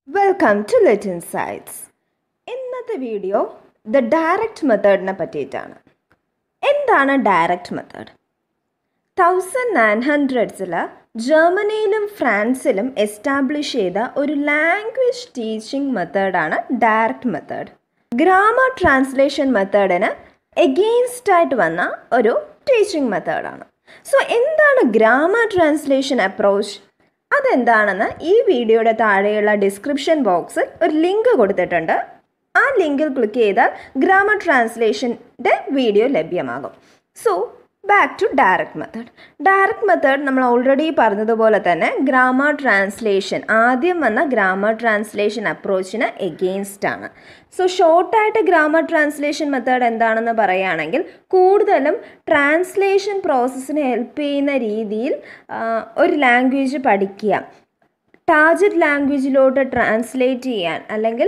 welcome to lit insights ഇന്നത്തെ video the direct മെത്തേഡിനെ പറ്റിയിട്ടാണ് എന്താണ് ഡയറക്റ്റ് മെത്തേഡ് തൗസൻഡ് നയൻ ഹൺഡ്രഡ്സിൽ ജർമ്മനിയിലും ഫ്രാൻസിലും എസ്റ്റാബ്ലിഷ് ചെയ്ത ഒരു ലാംഗ്വേജ് ടീച്ചിങ് മെത്തേഡാണ് ഡയറക്റ്റ് മെത്തേഡ് ഗ്രാമർ ട്രാൻസ്ലേഷൻ മെത്തേഡിന് എഗെയിൻസ്റ്റ് ആയിട്ട് വന്ന ഒരു ടീച്ചിങ് മെത്തേഡാണ് സോ എന്താണ് ഗ്രാമർ ട്രാൻസ്ലേഷൻ അപ്രോച്ച് അതെന്താണെന്ന് ഈ വീഡിയോയുടെ താഴെയുള്ള ഡിസ്ക്രിപ്ഷൻ ബോക്സിൽ ഒരു ലിങ്ക് കൊടുത്തിട്ടുണ്ട് ആ ലിങ്കിൽ ക്ലിക്ക് ചെയ്താൽ ഗ്രാമർ ട്രാൻസ്ലേഷൻ്റെ വീഡിയോ ലഭ്യമാകും so back to direct method direct method നമ്മൾ ഓൾറെഡി പറഞ്ഞതുപോലെ തന്നെ ഗ്രാമർ ട്രാൻസ്ലേഷൻ ആദ്യം വന്ന ഗ്രാമർ ട്രാൻസ്ലേഷൻ അപ്രോച്ചിന് എഗെയിൻസ്റ്റ് ആണ് സോ ഷോർട്ടായിട്ട് ഗ്രാമർ ട്രാൻസ്ലേഷൻ മെത്തേഡ് എന്താണെന്ന് പറയുകയാണെങ്കിൽ കൂടുതലും ട്രാൻസ്ലേഷൻ പ്രോസസ്സിനെ ഹെൽപ്പ് ചെയ്യുന്ന രീതിയിൽ ആ, ഒരു ലാംഗ്വേജ് പഠിക്കുക ടാർജറ്റ് ലാംഗ്വേജിലോട്ട് ട്രാൻസ്ലേറ്റ് ചെയ്യാൻ അല്ലെങ്കിൽ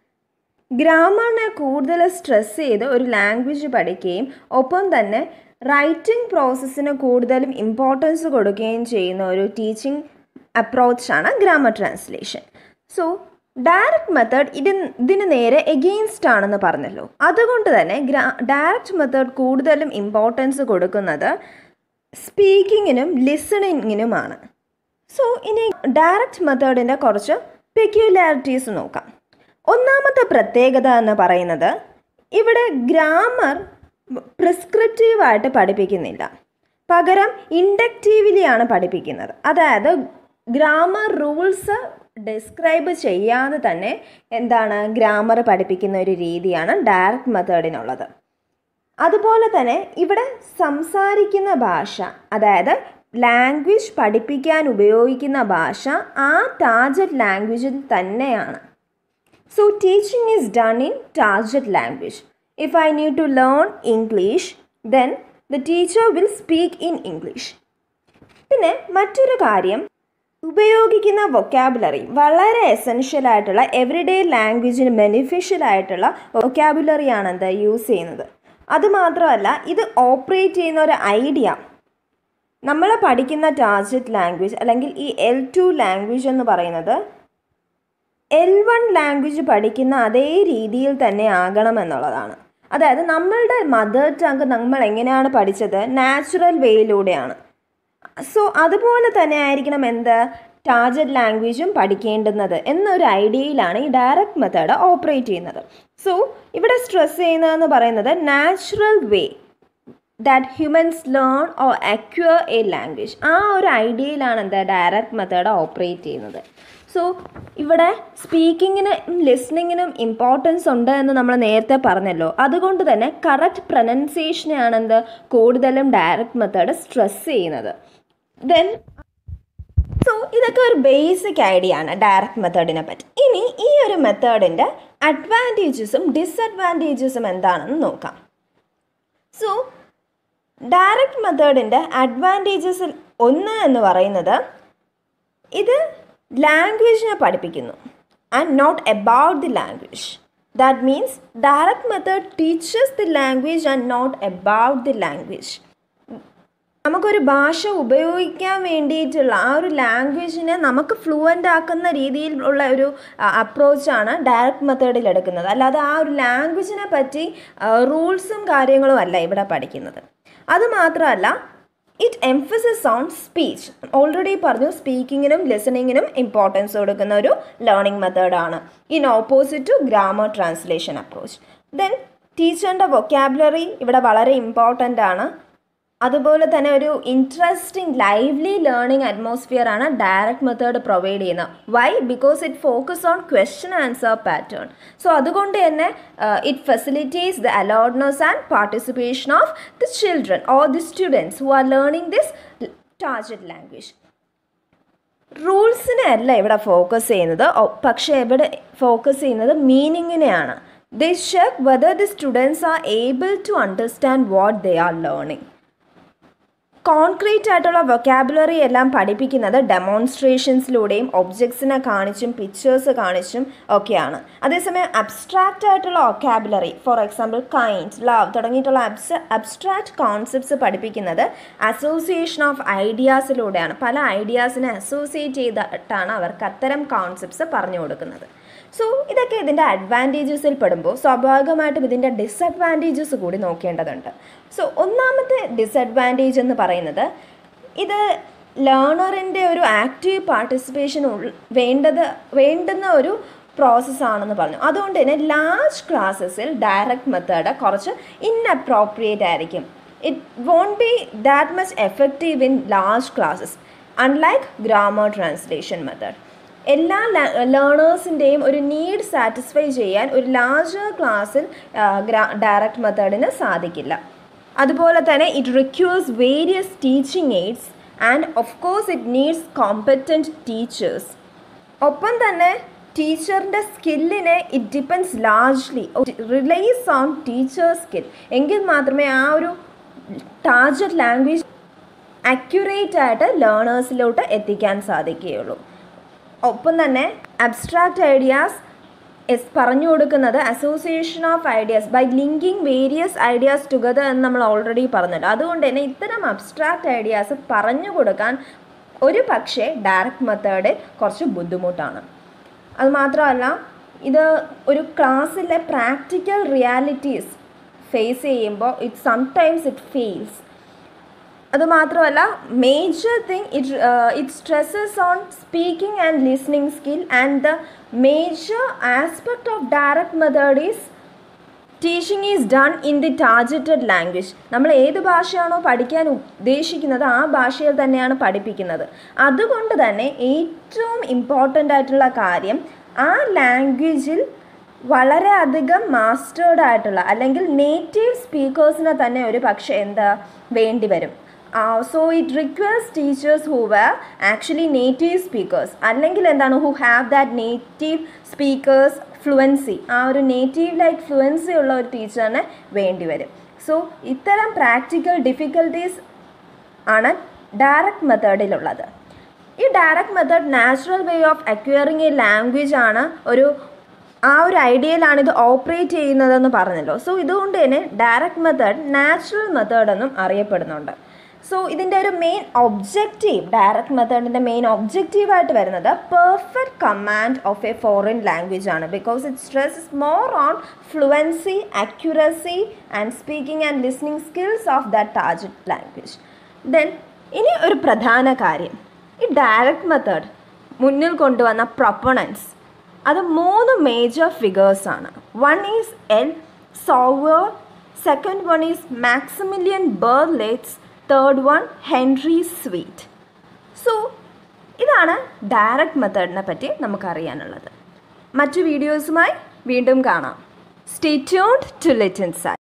ഗ്രാമറിനെ കൂടുതൽ സ്ട്രെസ് ചെയ്ത് ഒരു ലാംഗ്വേജ് പഠിക്കുകയും ഒപ്പം തന്നെ റൈറ്റിംഗ് പ്രോസസ്സിന് കൂടുതലും ഇമ്പോർട്ടൻസ് കൊടുക്കുകയും ചെയ്യുന്ന ഒരു ടീച്ചിങ് അപ്രോച്ചാണ് grammar translation so direct method ഇതിന് ഇതിന് നേരെ എഗെയിൻസ്റ്റ് ആണെന്ന് പറഞ്ഞല്ലോ അതുകൊണ്ട് തന്നെ ഗ്രാ ഡയറക്റ്റ് മെത്തേഡ് കൂടുതലും ഇമ്പോർട്ടൻസ് കൊടുക്കുന്നത് സ്പീക്കിങ്ങിനും ലിസണിങ്ങിനുമാണ് സോ ഇനി ഡയറക്റ്റ് മെത്തേഡിൻ്റെ കുറച്ച് പെക്യുലാരിറ്റീസ് നോക്കാം ഒന്നാമത്തെ പ്രത്യേകത എന്ന് പറയുന്നത് ഇവിടെ ഗ്രാമർ പ്രിസ്ക്രിപ്റ്റീവായിട്ട് പഠിപ്പിക്കുന്നില്ല പകരം ഇൻഡക്റ്റീവ്ലിയാണ് പഠിപ്പിക്കുന്നത് അതായത് ഗ്രാമർ റൂൾസ് ഡിസ്ക്രൈബ് ചെയ്യാതെ തന്നെ എന്താണ് ഗ്രാമർ പഠിപ്പിക്കുന്ന ഒരു രീതിയാണ് ഡയറക്റ്റ് മെത്തേഡിനുള്ളത് അതുപോലെ തന്നെ ഇവിടെ സംസാരിക്കുന്ന ഭാഷ അതായത് ലാംഗ്വേജ് പഠിപ്പിക്കാൻ ഉപയോഗിക്കുന്ന ഭാഷ ആ ടാർജറ്റ് ലാംഗ്വേജിൽ തന്നെയാണ് so teaching is done in target language if I need to learn English then the teacher will speak in English പിന്നെ മറ്റൊരു കാര്യം ഉപയോഗിക്കുന്ന വൊക്കാബുലറി വളരെ എസെൻഷ്യൽ ആയിട്ടുള്ള എവറിഡേ ലാംഗ്വേജിന് ബെനിഫിഷ്യൽ ആയിട്ടുള്ള വൊക്കാബുലറിയാണ് എന്താ യൂസ് ചെയ്യുന്നത് അതുമാത്രമല്ല ഇത് ഓപ്പറേറ്റ് ചെയ്യുന്ന ഒരു ഐഡിയ നമ്മൾ പഠിക്കുന്ന ടാർജറ്റ് ലാംഗ്വേജ് അല്ലെങ്കിൽ ഈ എൽ ടു ലാംഗ്വേജ് എന്ന് പറയുന്നത് എൽ വൺ ലാംഗ്വേജ് പഠിക്കുന്ന അതേ രീതിയിൽ തന്നെ ആകണമെന്നുള്ളതാണ് അതായത് നമ്മളുടെ മദർ ടങ്ക് നമ്മൾ എങ്ങനെയാണ് പഠിച്ചത് നാച്ചുറൽ വേയിലൂടെയാണ് സോ അതുപോലെ തന്നെ ആയിരിക്കണം എന്ത് ടാർജറ്റ് ലാംഗ്വേജും പഠിക്കേണ്ടുന്നത് എന്നൊരു ഐഡിയയിലാണ് ഈ ഡയറക്റ്റ് മെത്തേഡ് ഓപ്പറേറ്റ് ചെയ്യുന്നത് സോ ഇവിടെ സ്ട്രെസ് ചെയ്യുന്നതെന്ന് പറയുന്നത് natural way that humans learn or acquire a language ആ ഒരു ഐഡിയയിലാണ് എന്താ ഡയറക്റ്റ് മെത്തേഡ് ഓപ്പറേറ്റ് ചെയ്യുന്നത് സോ ഇവിടെ സ്പീക്കിങ്ങിനും ലിസ്ണിങ്ങിനും ഇമ്പോർട്ടൻസ് ഉണ്ട് എന്ന് നമ്മൾ നേരത്തെ പറഞ്ഞല്ലോ അതുകൊണ്ട് തന്നെ കറക്റ്റ് പ്രൊനൗൺസിയേഷനെയാണ് എന്ത് കൂടുതലും ഡയറക്റ്റ് മെത്തേഡ് സ്ട്രെസ് ചെയ്യുന്നത് ദെൻ സോ ഇതൊക്കെ ഒരു ബേസിക് ഐഡിയ ആണ് ഡയറക്റ്റ് മെത്തേഡിനെ പറ്റി ഇനി ഈ ഒരു മെത്തേഡിൻ്റെ അഡ്വാൻറ്റേജസും ഡിസഡ്വാൻറ്റേജസും എന്താണെന്ന് നോക്കാം സോ ഡയറക്റ്റ് മെത്തേഡിൻ്റെ അഡ്വാൻറ്റേജസിൽ ഒന്ന് എന്ന് പറയുന്നത് ഇത് ലാംഗ്വേജിനെ പഠിപ്പിക്കുന്നു and not about the language that means direct method teachers the language and not about the language നമുക്കൊരു ഭാഷ ഉപയോഗിക്കാൻ വേണ്ടിയിട്ടുള്ള ആ ഒരു ലാംഗ്വേജിനെ നമുക്ക് ഫ്ലുവൻ്റ് ആക്കുന്ന രീതിയിലുള്ള ഒരു അപ്രോച്ചാണ് ഡയറക്റ്റ് മെത്തേഡിൽ എടുക്കുന്നത് അല്ലാതെ ആ ഒരു ലാംഗ്വേജിനെ പറ്റി റൂൾസും കാര്യങ്ങളും അല്ല ഇവിടെ പഠിക്കുന്നത് അതുമാത്രമല്ല it emphasis on speech already പറഞ്ഞു സ്പീക്കിങ്ങിനും ലിസണിങ്ങിനും ഇമ്പോർട്ടൻസ് കൊടുക്കുന്ന ഒരു ലേണിംഗ് മെത്തേഡാണ് in opposite to grammar translation approach then ടീച്ചറിൻ്റെ വൊക്കാബുലറി ഇവിടെ വളരെ ഇമ്പോർട്ടൻ്റ് ആണ് അതുപോലെ തന്നെ ഒരു ഇൻട്രസ്റ്റിംഗ് ലൈവ്ലി ലേണിംഗ് അറ്റ്മോസ്ഫിയർ ആണ് ഡയറക്റ്റ് മെത്തേഡ് പ്രൊവൈഡ് ചെയ്യുന്നത് why because it focus on question answer pattern so അതുകൊണ്ട് തന്നെ it facilitates the alertness and participation of the children or the students who are learning this target language റൂൾസിനെ അല്ല ഇവിടെ focus ചെയ്യുന്നത് ഒ- പക്ഷേ ഇവിടെ ഫോക്കസ് ചെയ്യുന്നത് മീനിങ്ങിനെയാണ് the check whether the students are able to understand what they are learning concrete ആയിട്ടുള്ള വൊക്കാബുലറി എല്ലാം പഠിപ്പിക്കുന്നത് ഡെമോൺസ്ട്രേഷൻസിലൂടെയും ഒബ്ജക്ട്സിനെ കാണിച്ചും പിക്ചേഴ്സ് കാണിച്ചും ഒക്കെയാണ് അതേസമയം അബ്സ്ട്രാക്റ്റ് ആയിട്ടുള്ള vocabulary for example kind love തുടങ്ങിയിട്ടുള്ള അബ്സ് അബ്സ്ട്രാക്റ്റ് കോൺസെപ്റ്റ്സ് പഠിപ്പിക്കുന്നത് അസോസിയേഷൻ ഓഫ് ഐഡിയാസിലൂടെയാണ് പല ഐഡിയാസിനെ അസോസിയേറ്റ് ചെയ്തിട്ടാണ് അവർക്ക് അത്തരം കോൺസെപ്റ്റ്സ് പറഞ്ഞു കൊടുക്കുന്നത് സോ ഇതൊക്കെ ഇതിൻ്റെ അഡ്വാൻറ്റേജസിൽ പെടുമ്പോൾ സ്വാഭാവികമായിട്ടും ഇതിൻ്റെ ഡിസഡ്വാൻറ്റേജസ് കൂടി നോക്കേണ്ടതുണ്ട് സോ ഒന്നാമത്തെ ഡിസഡ്വാൻറ്റേജ് എന്ന് പറയുന്നത് ഇത് ലേണറിൻ്റെ ഒരു ആക്റ്റീവ് പാർട്ടിസിപ്പേഷൻ വേണ്ടത് വേണ്ടുന്ന ഒരു പ്രോസസ്സാണെന്ന് പറഞ്ഞു അതുകൊണ്ട് തന്നെ ലാർജ് ക്ലാസ്സസിൽ ഡയറക്റ്റ് മെത്തേഡ് കുറച്ച് ഇൻഅപ്രോപ്രിയേറ്റ് ആയിരിക്കും it won't be that much effective in large classes unlike grammar translation method എല്ലാ ലേണേഴ്സിൻ്റെയും ഒരു നീഡ് സാറ്റിസ്ഫൈ ചെയ്യാൻ ഒരു ലാർജർ ക്ലാസ്സിൽ ഡയറക്റ്റ് മെത്തേഡിന് സാധിക്കില്ല അതുപോലെ തന്നെ it requires various teaching aids and of course it needs competent teachers ഒപ്പം തന്നെ ടീച്ചറിൻ്റെ സ്കില്ലിനെ it depends largely relies on teacher skill എങ്കിൽ മാത്രമേ ആ ഒരു ടാർജറ്റ് ലാംഗ്വേജ് അക്യുറേറ്റ് ആയിട്ട് ലേണേഴ്സിലോട്ട് എത്തിക്കാൻ സാധിക്കുകയുള്ളൂ ഒപ്പം തന്നെ അബ്സ്ട്രാക്റ്റ് ഐഡിയാസ് എസ് പറഞ്ഞു കൊടുക്കുന്നത് association of ideas by linking various ideas together എന്ന് നമ്മൾ ഓൾറെഡി പറഞ്ഞല്ലോ അതുകൊണ്ട് തന്നെ ഇത്തരം അബ്സ്ട്രാക്റ്റ് ഐഡിയാസ് പറഞ്ഞു കൊടുക്കാൻ ഒരു പക്ഷേ ഡയറക്റ്റ് മെത്തേഡിൽ കുറച്ച് ബുദ്ധിമുട്ടാണ് അത് മാത്രമല്ല ഇത് ഒരു ക്ലാസ്സിലെ പ്രാക്ടിക്കൽ റിയാലിറ്റീസ് ഫേസ് ചെയ്യുമ്പോൾ ഇറ്റ് സംടൈംസ് ഇറ്റ് ഫെയിൽസ് അതുമാത്രമല്ല major thing it it stresses on speaking and listening skill and the major aspect of direct method is teaching is done in the targeted language നമ്മൾ ഏത് ഭാഷയാണോ പഠിക്കാൻ ഉദ്ദേശിക്കുന്നത് ആ ഭാഷയിൽ തന്നെയാണ് പഠിപ്പിക്കുന്നത് അതുകൊണ്ട് തന്നെ ഏറ്റവും ഇമ്പോർട്ടൻ്റ് ആയിട്ടുള്ള കാര്യം ആ ലാംഗ്വേജിൽ വളരെയധികം മാസ്റ്റേർഡ് ആയിട്ടുള്ള അല്ലെങ്കിൽ നേറ്റീവ് സ്പീക്കേഴ്സിനെ തന്നെ ഒരു പക്ഷേ എന്താ വേണ്ടി വരും so it requires teachers who were actually native speakers അല്ലെങ്കിൽ എന്താണ് who have that native speakers fluency ആ ഒരു നേറ്റീവ് ലൈക്ക് ഫ്ലുവൻസി ഉള്ള ഒരു ടീച്ചറിനെ വേണ്ടി വരും സോ ഇത്തരം പ്രാക്ടിക്കൽ ഡിഫിക്കൽട്ടീസ് ആണ് ഡയറക്റ്റ് മെത്തേഡിലുള്ളത് ഈ direct method natural way of acquiring a language ആണ് ഒരു ആ ഒരു ഐഡിയയിലാണ് ഇത് ഓപ്പറേറ്റ് ചെയ്യുന്നതെന്ന് പറഞ്ഞല്ലോ സോ ഇതുകൊണ്ട് തന്നെ ഡയറക്റ്റ് മെത്തേഡ് നാച്ചുറൽ മെത്തേഡ് എന്നും അറിയപ്പെടുന്നുണ്ട് സോ ഇതിൻ്റെ ഒരു മെയിൻ ഒബ്ജക്റ്റീവ് ഡയറക്റ്റ് മെത്തേഡിൻ്റെ മെയിൻ ഒബ്ജക്റ്റീവായിട്ട് വരുന്നത് perfect command of a foreign language ആണ് because it stress more on fluency accuracy and speaking and listening skills of that target language then ഇനി ഒരു പ്രധാന കാര്യം ഈ ഡയറക്റ്റ് മെത്തേഡ് മുന്നിൽ കൊണ്ടുവന്ന പ്രൊപ്പണൻസ് അത് മൂന്ന് മേജർ ഫിഗേഴ്സാണ് one is L Sauveur second one is Maximilian Berlitz third one Henry Sweet so ഇതാണ് ഡയറക്റ്റ് മെത്തേഡിനെ പറ്റി നമുക്കറിയാനുള്ളത് മറ്റു വീഡിയോസുമായി വീണ്ടും കാണാം stay tuned to lit inside